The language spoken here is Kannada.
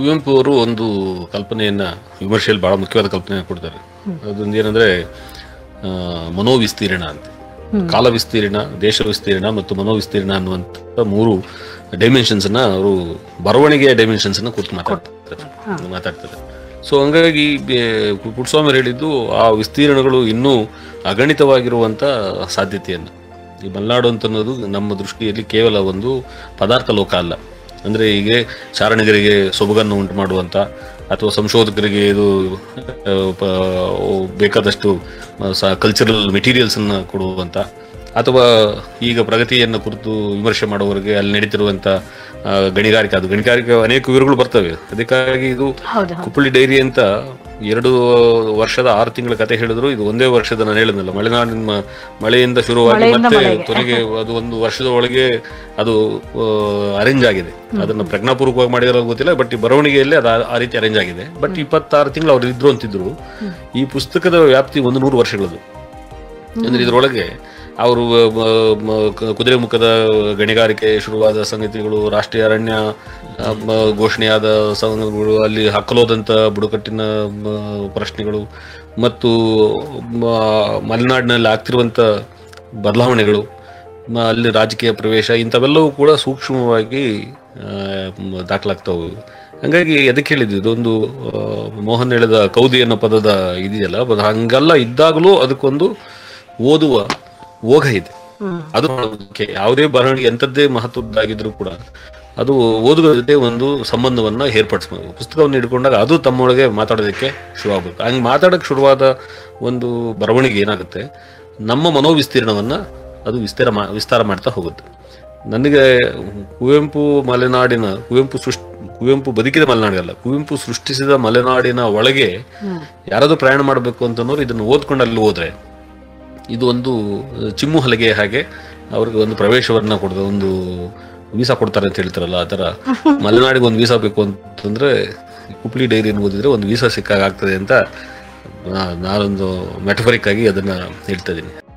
ಕುವೆಂಪು ಅವರು ಒಂದು ಕಲ್ಪನೆಯನ್ನ ವಿಮರ್ಶೆಯಲ್ಲಿ ಬಹಳ ಮುಖ್ಯವಾದ ಕಲ್ಪನೆ ಕೊಡ್ತಾರೆ ಅದೊಂದು ಏನಂದ್ರೆ ಆ, ಮನೋವಿಸ್ತೀರ್ಣ ಅಂತ ಕಾಲ ವಿಸ್ತೀರ್ಣ ದೇಶ ವಿಸ್ತೀರ್ಣ ಮತ್ತು ಮನೋವಿಸ್ತೀರ್ಣ ಅನ್ನುವಂಥ ಮೂರು ಡೈಮೆನ್ಷನ್ಸ್ ಅನ್ನ ಅವರು ಬರವಣಿಗೆಯ ಡೈಮೆನ್ಷನ್ಸ್ ಅನ್ನ ಕುರಿತು ಮಾತಾಡ್ತಾರೆ ಮಾತಾಡ್ತಾರೆ ಸೊ ಹಂಗಾಗಿ ಬೆ- ಪುಟ್ಟಸ್ವಾಮಿ ಅವ್ರು ಹೇಳಿದ್ದು ಆ ವಿಸ್ತೀರ್ಣಗಳು ಇನ್ನೂ ಅಗಣಿತವಾಗಿರುವಂತ ಸಾಧ್ಯತೆಯನ್ನು ಈ ಮಲೆನಾಡು ಅಂತ ಅನ್ನೋದು ನಮ್ಮ ದೃಷ್ಟಿಯಲ್ಲಿ ಕೇವಲ ಒಂದು ಪದಾರ್ಥ ಲೋಕ ಅಲ್ಲ ಅಂದ್ರೆ ಹೀಗೆ ಚಾರಣಿಗರಿಗೆ ಸೊಬಗನ್ನು ಉಂಟು ಮಾಡುವಂತ ಅಥವಾ ಸಂಶೋಧಕರಿಗೆ ಇದು ಆ, ಪ- ಬೇಕಾದಷ್ಟು ಕಲ್ಚರಲ್ ಮೆಟೀರಿಯಲ್ಸ್ ಅನ್ನ ಕೊಡುವಂತ ಅಥವಾ ಈಗ ಪ್ರಗತಿಯನ್ನು ಕುರಿತು ವಿಮರ್ಶೆ ಮಾಡುವವರಿಗೆ ಅಲ್ಲಿ ನಡೀತಿರುವಂತ ಆ, ಗಣಿಗಾರಿಕೆ ಅದು ಗಣಿಗಾರಿಕೆ ಅನೇಕ ವಿವರಗಳು ಬರ್ತವೆ ಅದಕ್ಕಾಗಿ ಇದು ಹೌದು ಕುಪ್ಪಳಿ ಡೈರಿ ಅಂತ ಎರಡು ವರ್ಷದ ಆರು ತಿಂಗಳ ಕತೆ ಹೇಳಿದ್ರು ಇದು ಒಂದೇ ವರ್ಷದ ನಾನು ಹೇಳಿದ್ನಲ್ಲ ಮಲೆನಾಡಿನ ಮ- ಮಳೆಯಿಂದ ಶುರುವಾಗಿ ಮತ್ತೆ ಕೊನೆಗೆ ಅದು ಒಂದು ವರ್ಷದ ಒಳಗೆ ಅದು ಅರೇಂಜ್ ಆಗಿದೆ ಅದನ್ನ ಪ್ರಜ್ಞಾಪೂರ್ವಕವಾಗಿ ಮಾಡಿರೋ ಗೊತ್ತಿಲ್ಲ ಬಟ್ ಈ ಬರವಣಿಗೆಯಲ್ಲಿ ಅದು ಆ- ಆ ರೀತಿ ಅರೇಂಜ್ ಆಗಿದೆ ಬಟ್ ಇಪ್ಪತ್ತಾರು ತಿಂಗಳು ಅವ್ರು ಇದ್ರು ಅಂತಿದ್ರು ಈ ಪುಸ್ತಕದ ವ್ಯಾಪ್ತಿ ಒಂದು ನೂರು ವರ್ಷಗಳದು ಅಂದ್ರೆ ಇದರೊಳಗೆ ಅವರು ಕುದುರೆ ಮುಖದ ಗಣಿಗಾರಿಕೆ ಶುರುವಾದ ಸಂಗತಿಗಳು ರಾಷ್ಟ್ರೀಯ ಅರಣ್ಯ ಆ, ಮ, ಘೋಷಣೆಯಾದ ಸಂಗತಿಗಳು ಅಲ್ಲಿ ಹಕ್ಕಲೋದಂತ ಬುಡಕಟ್ಟಿನ ಮ, ಪ್ರಶ್ನೆಗಳು ಮತ್ತು ಮ- ಮಲೆನಾಡಿನಲ್ಲಿ ಆಗ್ತಿರುವಂತ ಬದಲಾವಣೆಗಳು ಮ- ಅಲ್ಲಿ ರಾಜಕೀಯ ಪ್ರವೇಶ ಇಂಥವೆಲ್ಲವೂ ಕೂಡ ಸೂಕ್ಷ್ಮವಾಗಿ ಆ, ಮ- ದಾಖಲಾಗ್ತಾ ಹೋಗಿವೆ ಹಂಗಾಗಿ ಅದಕ್ಕೆ ಹೇಳಿದ್ದು ಇದೊಂದು ಆ, ಮೋಹನ್ ಹೇಳಿದ ಕೌದಿ ಅನ್ನೋ ಪದದ ಇದೆಯಲ್ಲ ಅದು ಹಂಗೆಲ್ಲ ಇದ್ದಾಗಲೂ ಅದಕ್ಕೊಂದು ಓದುವ ಓಘ ಇದೆ ಅದು ಮುಖ್ಯ. ಯಾವುದೇ ಬರವಣಿಗೆ ಎಂಥದ್ದೇ ಮಹತ್ವದ್ದಾಗಿದ್ರು ಕೂಡ ಅದು ಓದುಗರ ಜೊತೆ ಒಂದು ಸಂಬಂಧವನ್ನ ಏರ್ಪಡಿಸ್ಬೇಕು ಪುಸ್ತಕವನ್ನು ಹಿಡ್ಕೊಂಡಾಗ ಅದು ತಮ್ಮೊಳಗೆ ಮಾತಾಡೋದಕ್ಕೆ ಶುರು ಆಗ್ಬೇಕು ಹಂಗೆ ಮಾತಾಡಕ್ಕೆ ಶುರುವಾದ ಒಂದು ಬರವಣಿಗೆ ಏನಾಗುತ್ತೆ ನಮ್ಮ ಮನೋವಿಸ್ತೀರ್ಣವನ್ನ ಅದು ವಿಸ್ತಾರ ಮಾ ವಿಸ್ತಾರ ಮಾಡ್ತಾ ಹೋಗುತ್ತೆ ನನಗೆ ಕುವೆಂಪು ಮಲೆನಾಡಿನ ಕುವೆಂಪು ಸೃಷ್ಟಿ ಕುವೆಂಪು ಬದುಕಿದ ಮಲೆನಾಡಿಗಲ್ಲ ಕುವೆಂಪು ಸೃಷ್ಟಿಸಿದ ಮಲೆನಾಡಿನ ಒಳಗೆ ಯಾರಾದ್ರೂ ಪ್ರಯಾಣ ಮಾಡಬೇಕು ಅಂತನೋರು ಇದನ್ನು ಓದ್ಕೊಂಡು ಅಲ್ಲಿ ಹೋದ್ರೆ ಇದು ಒಂದು ಚಿಮ್ಮು ಹಲಗೆ ಹಾಗೆ ಅವ್ರಿಗೆ ಒಂದು ಪ್ರವೇಶವನ್ನ ಕೊಡ್ತಾರೆ ಒಂದು ವೀಸಾ ಕೊಡ್ತಾರೆ ಅಂತ ಹೇಳ್ತಾರಲ್ಲ ಆ ಥರ ಮಲೆನಾಡಿಗೆ ಒಂದು ವೀಸಾ ಬೇಕು ಅಂತಂದ್ರೆ ಕುಪ್ಲಿ ಡೈರಿಯನ್ನು ಓದಿದ್ರೆ ಒಂದು ವೀಸಾ ಸಿಕ್ಕಾಗ ಆಗ್ತದೆ ಅಂತ ನಾ- ನಾನೊಂದು ಮೆಟಫರಿಕ್ ಆಗಿ ಅದನ್ನ ಹೇಳ್ತಾ ಇದ್ದೀನಿ